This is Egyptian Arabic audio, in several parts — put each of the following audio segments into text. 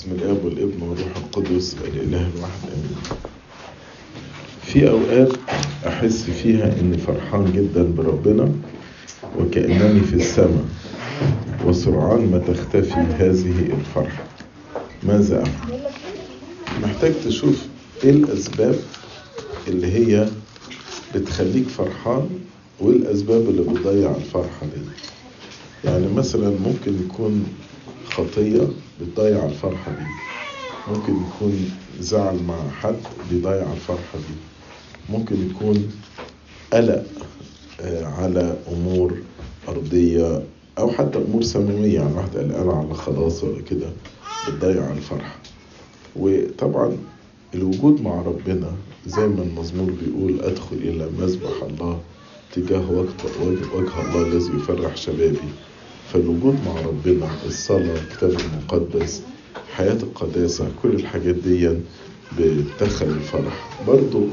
باسم الاب والابن والروح القدس الاله الواحد امين في اوقات احس فيها اني فرحان جدا بربنا وكانني في السماء وسرعان ما تختفي هذه الفرحه ماذا افعل محتاج تشوف ايه الاسباب اللي هي بتخليك فرحان وايه الاسباب اللي بتضيع الفرحه دي يعني مثلا ممكن يكون خطيه بتضيع الفرحه دي ممكن يكون زعل مع حد بيضيع الفرحه دي ممكن يكون قلق على امور ارضيه او حتى امور سماويه يعني واحد قلقان على خلاص ولا كده بتضيع الفرحه وطبعا الوجود مع ربنا زي ما المزمور بيقول ادخل الى مذبح الله تجاه وجه الله الذي يفرح شبابي فالوجود مع ربنا الصلاة الكتاب المقدس حياة القداسة كل الحاجات دي بتدخل الفرح برضو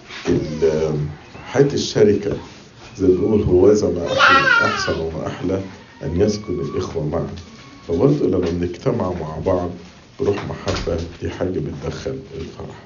حياة الشركة زي ما بنقول هوذا ما أحسن وما أحلى أن يسكن الإخوة معا فبرضو لما بنجتمع مع بعض بروح محبة دي حاجة بتدخل الفرح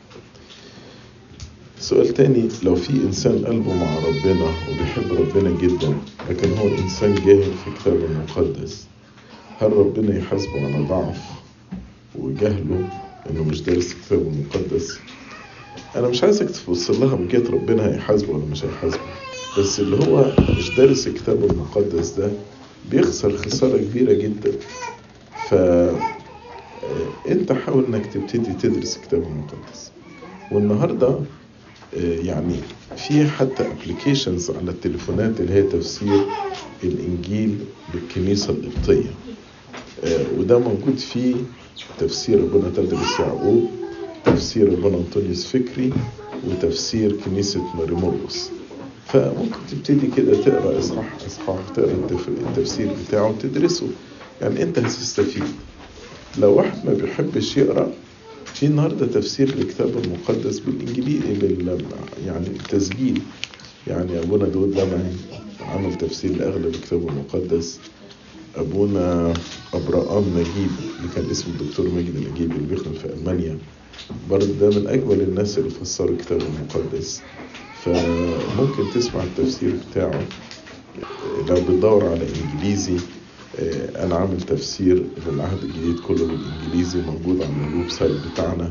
سؤال تاني لو في إنسان قلبه مع ربنا وبيحب ربنا جدا لكن هو إنسان جاهل في الكتاب المقدس هل ربنا يحاسبه على ضعف وجهله إنه مش دارس الكتاب المقدس؟ أنا مش عايزك تبص لها من جهة ربنا هيحاسبه ولا مش هيحاسبه بس اللي هو مش دارس الكتاب المقدس ده بيخسر خسارة كبيرة جدا ف انت حاول انك تبتدي تدرس الكتاب المقدس والنهارده يعني في حتى ابلكيشنز على التليفونات اللي هي تفسير الانجيل بالكنيسه القبطيه وده موجود فيه تفسير ابونا تدرس يعقوب تفسير ابونا انطونيوس فكري وتفسير كنيسه ماري مرقس فممكن تبتدي كده تقرا اصحاح اصحاح تقرا التفسير بتاعه وتدرسه يعني انت هتستفيد لو واحد ما بيحبش يقرا في النهارده تفسير الكتاب المقدس بالانجليزي بال يعني التسجيل يعني ابونا داود لمعي عمل تفسير لاغلب الكتاب المقدس ابونا ابراهام نجيب اللي كان اسمه الدكتور مجدي نجيب اللي بيخدم في المانيا برضه ده من اجمل الناس اللي فسروا الكتاب المقدس فممكن تسمع التفسير بتاعه لو بتدور على انجليزي انا عامل تفسير للعهد الجديد كله بالانجليزي موجود على الويب سايت بتاعنا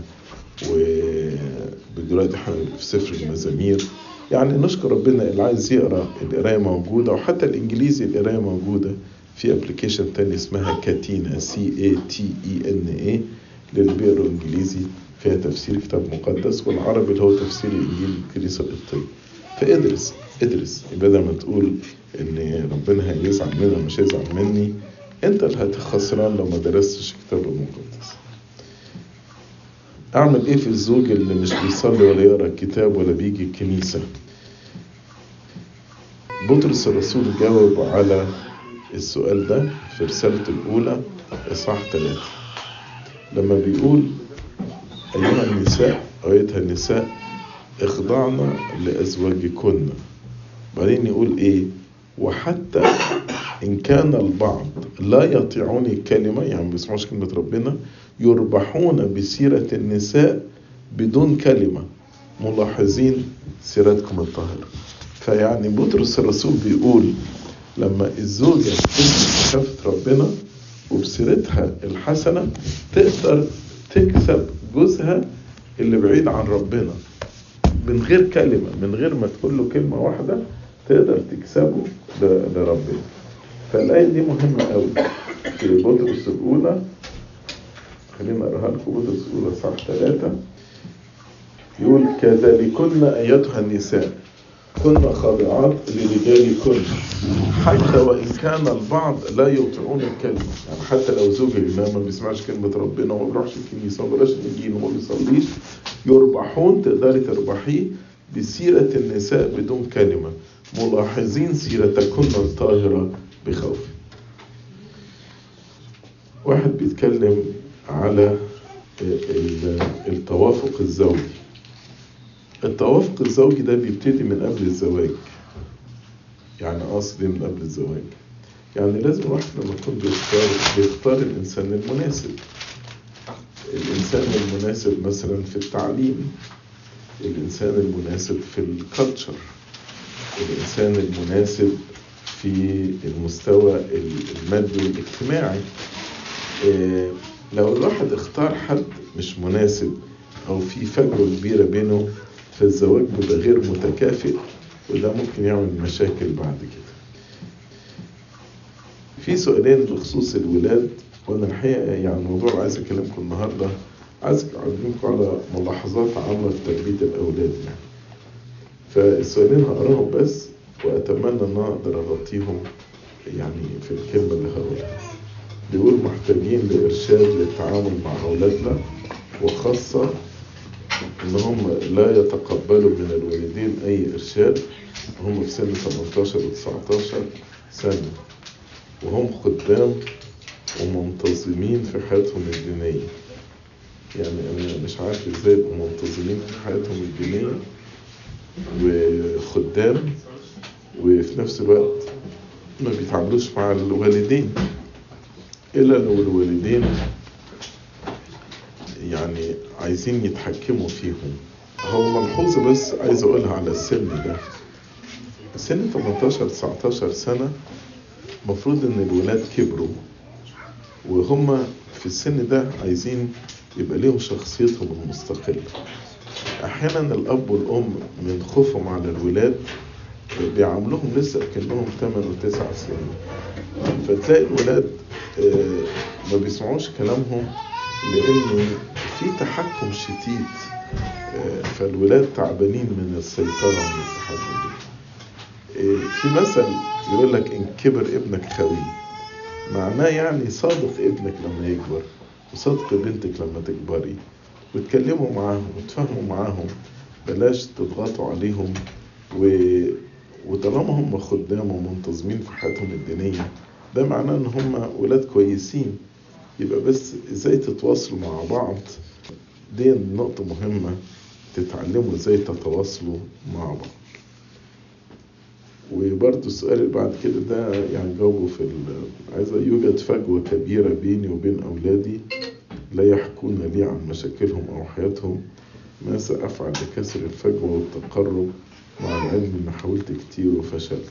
ودلوقتي احنا في سفر المزامير يعني نشكر ربنا اللي عايز يقرا القرايه موجوده وحتى الانجليزي القرايه موجوده في ابلكيشن تاني اسمها كاتينا سي اي تي اي ان اي للي بيقروا انجليزي فيها تفسير كتاب مقدس والعربي اللي هو تفسير الانجيل الكنيسه القبطيه فادرس ادرس بدل ما تقول ان ربنا هيزعل مني مش هيزعل مني انت اللي هتخسران لو ما درستش الكتاب المقدس اعمل ايه في الزوج اللي مش بيصلي ولا يقرا الكتاب ولا بيجي الكنيسه بطرس الرسول جاوب على السؤال ده في رسالته الأولى إصحاح ثلاثة لما بيقول أيها النساء أيتها النساء اخضعنا لأزواجكن بعدين يقول إيه وحتى إن كان البعض لا يطيعون الكلمة يعني ما بيسمعوش كلمة ربنا يربحون بسيرة النساء بدون كلمة ملاحظين سيرتكم الطاهرة فيعني بطرس الرسول بيقول لما الزوجة تسمع خافة ربنا وبسيرتها الحسنة تقدر تكسب جوزها اللي بعيد عن ربنا من غير كلمة من غير ما تقول له كلمة واحدة تقدر تكسبه لربنا فالآية دي مهمة قوي في بطرس الأولى خلينا أقراها لكم بطرس الأولى صح ثلاثة يقول كذلكن أيتها النساء كن خاضعات لرجالكن حتى وإن كان البعض لا يطيعون الكلمة يعني حتى لو زوج الإمام ما بيسمعش كلمة ربنا وما بيروحش الكنيسة وما بيقراش الإنجيل وما بيصليش يربحون تقدري تربحيه بسيرة النساء بدون كلمة ملاحظين سيرتكن الطاهرة بخوف واحد بيتكلم على التوافق الزوجي التوافق الزوجي ده بيبتدي من قبل الزواج يعني قصدي من قبل الزواج يعني لازم الواحد لما يكون بيختار بيختار الإنسان المناسب الإنسان المناسب مثلا في التعليم الإنسان المناسب في الكالتشر الإنسان المناسب في المستوى المادي والاجتماعي إيه، لو الواحد اختار حد مش مناسب أو في فجوة كبيرة بينه فالزواج بيبقى غير متكافئ وده ممكن يعمل مشاكل بعد كده في سؤالين بخصوص الولاد وانا الحقيقه يعني الموضوع عايز اكلمكم النهارده عايز اكلمكم على ملاحظات عامه في تربيه الاولاد يعني فالسؤالين هقراهم بس واتمنى ان أنا اقدر اغطيهم يعني في الكلمه اللي هقولها بيقول محتاجين لارشاد للتعامل مع اولادنا وخاصه ان هم لا يتقبلوا من الوالدين اي ارشاد وهم في سن 18 و 19 سنه وهم خدام ومنتظمين في حياتهم الدينية يعني أنا مش عارف إزاي يبقوا منتظمين في حياتهم الدينية وخدام وفي نفس الوقت ما بيتعاملوش مع الوالدين إلا لو الوالدين يعني عايزين يتحكموا فيهم هو ملحوظة بس عايز أقولها على السن ده سن 18 19 سنة المفروض إن الولاد كبروا وهم في السن ده عايزين يبقى ليهم شخصيتهم المستقلة أحيانا الأب والأم من خوفهم على الولاد بيعاملوهم لسه كأنهم 8 و9 سنين فتلاقي الولاد آه، ما بيسمعوش كلامهم لأن في تحكم شديد آه، فالولاد تعبانين من السيطرة من التحكم ده آه، في مثل يقول لك إن كبر ابنك خوي معناه يعني صادق ابنك لما يكبر وصادق بنتك لما تكبري وتكلموا معاهم وتفهموا معاهم بلاش تضغطوا عليهم و... وطالما هم خدام ومنتظمين في حياتهم الدينية ده معناه ان هم ولاد كويسين يبقى بس ازاي تتواصلوا مع بعض دي نقطة مهمة تتعلموا ازاي تتواصلوا مع بعض وبرضه السؤال اللي بعد كده ده يعني جاوبه في ال- عايزة يوجد فجوة كبيرة بيني وبين أولادي لا يحكون لي عن مشاكلهم أو حياتهم ما سأفعل لكسر الفجوة والتقرب مع العلم إن حاولت كتير وفشلت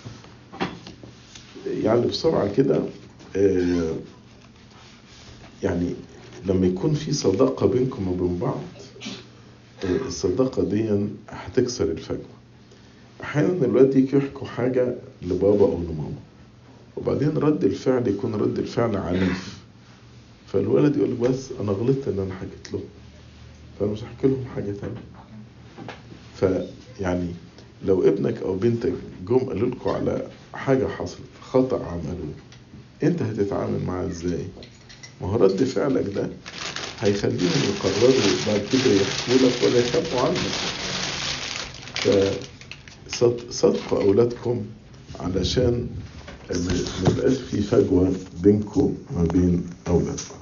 يعني بسرعة كده آه، يعني لما يكون في صداقة بينكم وبين بعض آه، الصداقة دي هتكسر الفجوة أحيانا الولاد يجوا يحكوا حاجة لبابا أو لماما وبعدين رد الفعل يكون رد الفعل عنيف فالولد يقول لك بس أنا غلطت إن أنا حكيت له فأنا مش هحكي لهم حاجة تانية فيعني لو ابنك أو بنتك جم قالوا لكم على حاجة حصلت خطأ عملوه أنت هتتعامل معاه إزاي؟ ما هو رد فعلك ده هيخليهم يقرروا بعد كده يحكوا لك ولا يخافوا عنك فصدقوا أولادكم علشان ما يبقاش في فجوة بينكم وما بين أولادكم